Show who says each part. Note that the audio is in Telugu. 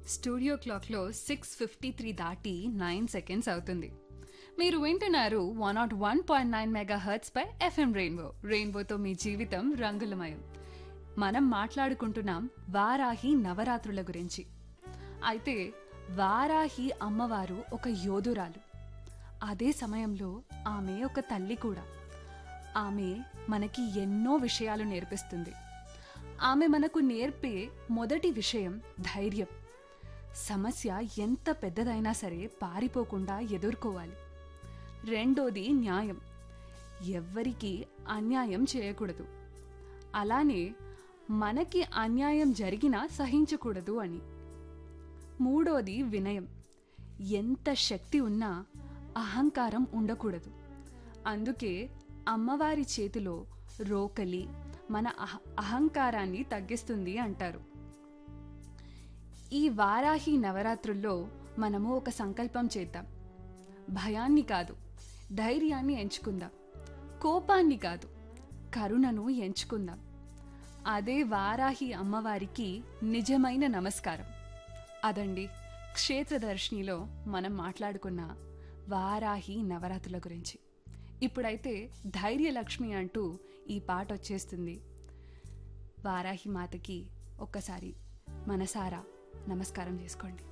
Speaker 1: స్టూడియో క్లాక్లో సిక్స్ ఫిఫ్టీ త్రీ దాటి నైన్ సెకండ్స్ అవుతుంది మీరు వింటున్నారు one nought one point nine mega hertz పై ఎఫ్ఎం రెయిన్బో రెయిన్బోతో మీ జీవితం రంగులమయం మనం మాట్లాడుకుంటున్నాం వారాహి నవరాత్రుల గురించి అయితే వారాహి అమ్మవారు ఒక యోధురాలు అదే సమయంలో ఆమె ఒక తల్లి కూడా ఆమె మనకి ఎన్నో విషయాలు నేర్పిస్తుంది ఆమె మనకు నేర్పే మొదటి విషయం ధైర్యం సమస్య ఎంత పెద్దదైనా సరే పారిపోకుండా ఎదుర్కోవాలి రెండోది న్యాయం ఎవ్వరికీ అన్యాయం చేయకూడదు అలానే మనకి అన్యాయం జరిగినా సహించకూడదు అని మూడోది వినయం ఎంత శక్తి ఉన్నా అహంకారం ఉండకూడదు అందుకే అమ్మవారి చేతిలో రోకలి మన అహ అహంకారాన్ని తగ్గిస్తుంది అంటారు ఈ వారాహి నవరాత్రుల్లో మనము ఒక సంకల్పం చేద్దాం భయాన్ని కాదు ధైర్యాన్ని ఎంచుకుందాం కోపాన్ని కాదు కరుణను ఎంచుకుందాం అదే వారాహి అమ్మవారికి నిజమైన నమస్కారం అదండి క్షేత్రదర్శినిలో మనం మాట్లాడుకున్న వారాహి నవరాత్రుల గురించి ఇప్పుడైతే ధైర్యలక్ష్మి అంటూ ఈ పాట వచ్చేస్తుంది వారాహి మాతకి ఒక్కసారి మనసారా నమస్కారం చేసుకోండి